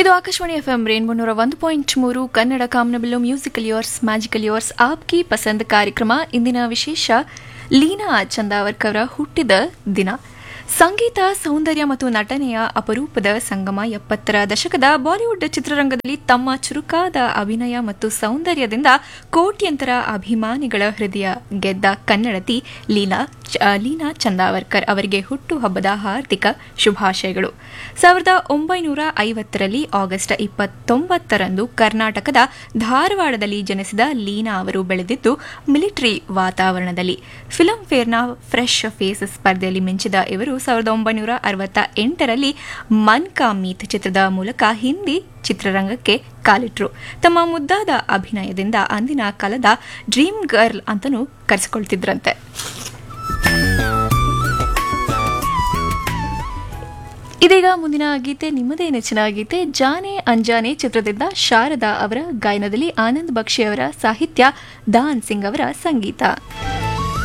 ಇದು Akashvani F M rainbow ನೂರ ಒಂದು ಪಾಯಿಂಟ್ ಮೂರು ಕನ್ನಡ ಕಾಮನಬಿಲ್ಲು musical yours magical yours Aapki Pasand ಕಾರ್ಯಕ್ರಮ ಇಂದಿನ ವಿಶೇಷ ಲೀನಾ ಚಂದಾವರ್ಕರ್ ಅವರ ಹುಟ್ಟಿದ ದಿನ ಸಂಗೀತ ಸೌಂದರ್ಯ ಮತ್ತು ನಟನೆಯ ಅಪರೂಪದ ಸಂಗಮ ಎಪ್ಪತ್ತರ ದಶಕದ ಬಾಲಿವುಡ್ ಚಿತ್ರರಂಗದಲ್ಲಿ ತಮ್ಮ ಚುರುಕಾದ ಅಭಿನಯ ಮತ್ತು ಸೌಂದರ್ಯದಿಂದ ಕೋಟ್ಯಂತರ ಅಭಿಮಾನಿಗಳ ಹೃದಯ ಗೆದ್ದ ಕನ್ನಡತಿ ಲೀಲಾ ಚ- ಲೀನಾ ಚಂದಾವರ್ಕರ್ ಅವರಿಗೆ ಹುಟ್ಟುಹಬ್ಬದ ಹಾರ್ದಿಕ ಶುಭಾಶಯಗಳು ಸಾವಿರದ ಒಂಬೈನೂರ ಐವತ್ತರಲ್ಲಿ ಆಗಸ್ಟ್ ಇಪ್ಪತ್ತೊಂಬತ್ತರಂದು ಕರ್ನಾಟಕದ ಧಾರವಾಡದಲ್ಲಿ ಜನಿಸಿದ ಲೀನಾ ಅವರು ಬೆಳೆದಿದ್ದು ಮಿಲಿಟರಿ ವಾತಾವರಣದಲ್ಲಿ ಫಿಲ್ಮ್ ಫೇರ್ನ ಫ್ರೆಶ್ ಫೇಸ್ ಸ್ಪರ್ಧೆಯಲ್ಲಿ ಮಿಂಚಿದ ಇವರು ಸಾವಿರದ ಒಂಬೈನೂರ ಅರವತ್ತ ಎಂಟರಲ್ಲಿ ಮನ್ ಕಾ ಮೀತ್ ಚಿತ್ರದ ಮೂಲಕ ಹಿಂದಿ ಚಿತ್ರರಂಗಕ್ಕೆ ಕಾಲಿಟ್ರು ತಮ್ಮ ಮುದ್ದಾದ ಅಭಿನಯದಿಂದ ಅಂದಿನ ಕಾಲದ ಡ್ರೀಮ್ ಗರ್ಲ್ ಅಂತಲೂ ಕರೆಸಿಕೊಳ್ತಿದ್ರಂತೆ ಇದೀಗ ಮುಂದಿನ ಗೀತೆ ನಿಮ್ಮದೇ ನೆಚ್ಚಿನ ಗೀತೆ ಜಾನೆ ಅಂಜಾನೆ ಚಿತ್ರದಿಂದ ಶಾರದಾ ಅವರ ಗಾಯನದಲ್ಲಿ ಆನಂದ್ ಬಕ್ಷಿ ಅವರ ಸಾಹಿತ್ಯ ದಾನ್ ಸಿಂಗ್ ಅವರ ಸಂಗೀತ